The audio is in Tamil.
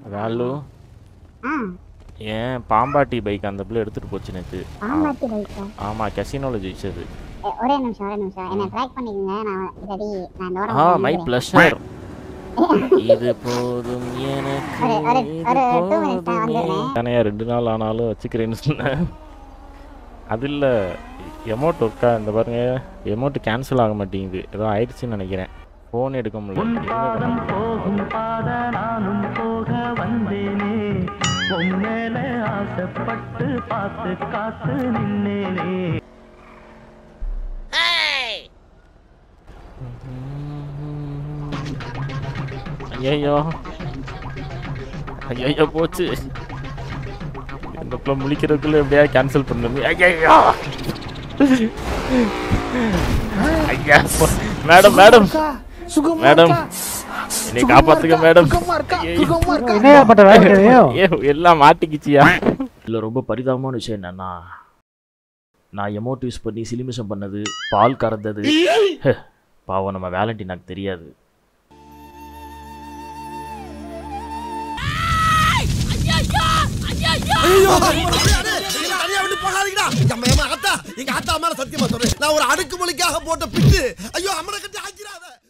வேலு ஆ ஏன் பாம்பாட்டி பைக் அந்த பிள்ளை எடுத்துட்டு போச்சு நேற்று பாம்பாட்டி பைக்கா ஆமாம் கசினோவில் ஜெயிச்சது ஒரே நிமிஷம் ஒரே நிமிஷம் என்ன ட்ராக் பண்ணிக்கங்க நான் ரெடி நான் இந்த ஆ ஓரம் மை வந்துடுறேன். ப்ளஷர் இது போதும் எனக்கு ஒரு- ஒரு- இது ஒரு two minutes நான் போதுமே. வந்துடுறேன். தானே ரெண்டு நாள் ஆனாலும் வச்சுக்கிறேன்னு சொன்னேன் அது இல்லை எமௌண்ட் ஒர்க்கா இந்த பாருங்க எமௌண்ட் கேன்சல் ஆக மாட்டேங்குது ஏதோ ஆயிடுச்சுன்னு நினைக்கிறேன் ஃபோன் எடுக்க முடியல எங்க பாதம் போகும் பாத நானும் போக வந்தேனே உன் மேல ஆசைப்பட்டு பார்த்து காத்து நின்னேனே ஐயோ ஐயோ போச்சு இந்த பிள்ளை முழிக்கிறதுக்குள்ள எப்படியா கேன்சல் பண்ணணும் ஐயோ ஐயா மேடம் மேடம் மேடம் என்னை காப்பாத்துங்க மேடம் என்னையா பண்ற வேலையோ ஐயோ, எல்லாம் மாட்டிக்கிச்சியா இல்ல ரொம்ப பரிதாபமான விஷயம் என்னன்னா நான் எமௌண்ட் யூஸ் பண்ணி சிலிமிஷம் பண்ணது பால் கறந்தது ஹே, பாவம் நம்ம வேலண்டினாக்கு தெரியாது ஐயோ, எங்க தனியா விட்டு போகாதீங்கடா. எம்ம, எம்ம, ஆத்தா, எங்க ஆத்தா மேல சத்தியமா சொல்றேன் நான் ஒரு அடுக்கு மொழிக்காக போட்ட பிட்டு ஐயோ அம்மனை கட்டி ஆக்கிறாத